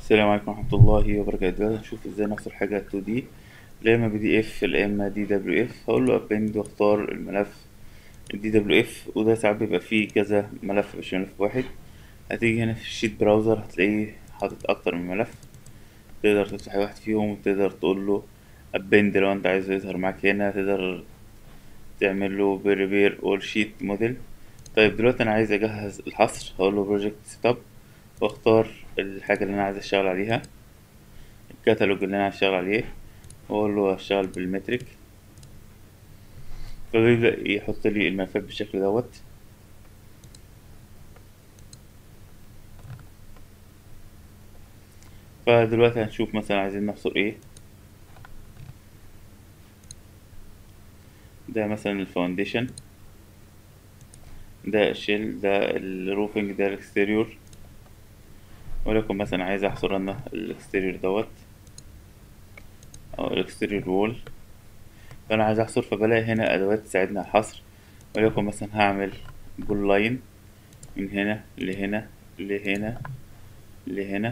السلام عليكم ورحمة الله وبركاته دلوقتي هنشوف ازاي نحصل حاجة 2D لا اما بي دي اف لا اما دي دبليو اف هقول له append واختار الملف الدي دبليو اف وده ساعات بيبقى فيه كذا ملف مش ملف واحد هتيجي هنا في الشيت براوزر هتلاقيه حاطط اكتر من ملف تقدر تفتح واحد فيهم وتقدر تقول له append لو انت عايزه يظهر معاك هنا تقدر تعمل له prepare all sheet model طيب دلوقتي انا عايز اجهز الحصر هقول له project setup واختار الحاجة اللي انا عايز اشتغل عليها الكتالوج اللي انا عايز اشتغل عليه واقول له اشتغل بالمترك فبيبدأ يحط لي الملفات بالشكل دوت فدلوقتي هنشوف مثلا عايزين نحصر ايه ده مثلا الفاونديشن ده الشيل ده الروفنج ده الاكستيريور ولكن مثلا عايز احصر انا الاكستيريور دوت او الاكستيريور وول فانا عايز احصر فبلاقي هنا ادوات تساعدني على الحصر وليكن مثلا هعمل بول لاين من هنا لهنا لهنا لهنا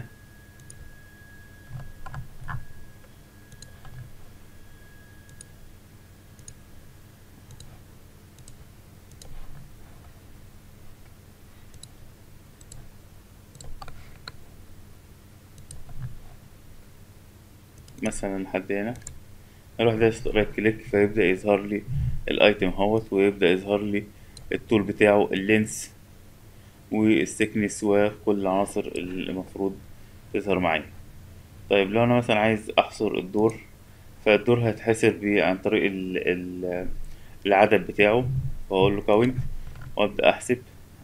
مثلا لحد هنا اروح دايس رايت كليك فيبدأ يظهر لي الايتم اهوت ويبدأ يظهر لي الطول بتاعه اللينس والسكنس وكل العناصر اللي المفروض تظهر معايا طيب لو انا مثلا عايز احصر الدور فالدور هيتحسب عن طريق ال ال العدد بتاعه فاقول له كاونت وابدأ احسب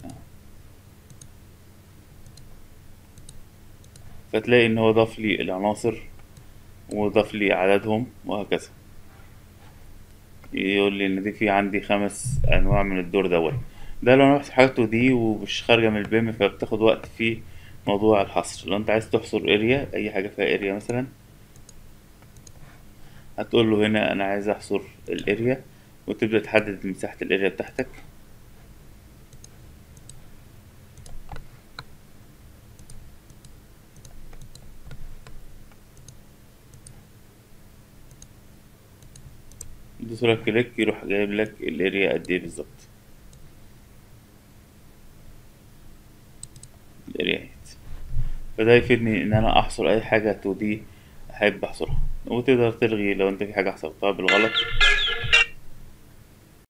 فتلاقي ان هو ضاف لي العناصر وضاف لي عددهم وهكذا يقول لي ان دي في عندي خمس انواع من الدور دوت ده لو انا رحت حاجته دي ومش خارجه من البيم فبتاخد وقت في موضوع الحصر لو انت عايز تحصر اريا اي حاجه فيها اريا مثلا هتقول له هنا انا عايز احصر الاريا وتبدا تحدد مساحه الاريا بتاعتك تدوس رايت كليك يروح جايب لك الاريا قد ايه بالظبط الاريا اهيت فده يفيدني ان انا احصر اي حاجه 2 دي احب احصرها وتقدر تلغي لو انت في حاجه حصرتها بالغلط